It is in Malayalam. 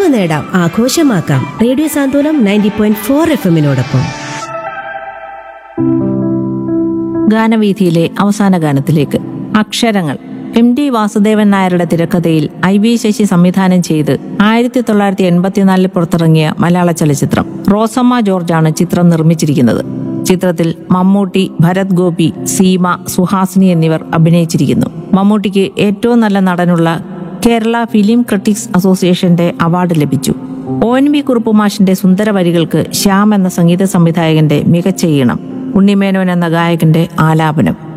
നേടാം ആഘോഷമാക്കാം radio Santhwanam ninety point four F എമ്മിനോടൊപ്പം ഗാനവീഥിയിലെ അവസാന ഗാനത്തിലേക്ക് അക്ഷരങ്ങൾ എം ഡി വാസുദേവൻ നായരുടെ തിരക്കഥയിൽ ഐ വി ശശി സംവിധാനം ചെയ്ത് ആയിരത്തി തൊള്ളായിരത്തി എൺപത്തിനാലിൽ പുറത്തിറങ്ങിയ മലയാള ചലച്ചിത്രം റോസമ്മ ജോർജാണ് ചിത്രം നിർമ്മിച്ചിരിക്കുന്നത് ചിത്രത്തിൽ മമ്മൂട്ടി ഭരത് ഗോപി സീമ സുഹാസിനി എന്നിവർ അഭിനയിച്ചിരിക്കുന്നു മമ്മൂട്ടിക്ക് ഏറ്റവും നല്ല നടനുള്ള കേരള ഫിലിം ക്രിട്ടിക്സ് അസോസിയേഷന്റെ അവാർഡ് ലഭിച്ചു ഒ എൻ വി കുറുപ്പ് മാഷിന്റെ സുന്ദര വരികൾക്ക് ശ്യാം എന്ന സംഗീത സംവിധായകന്റെ മികച്ച ഈണം ഉണ്ണിമേനോൻ എന്ന ഗായകന്റെ ആലാപനം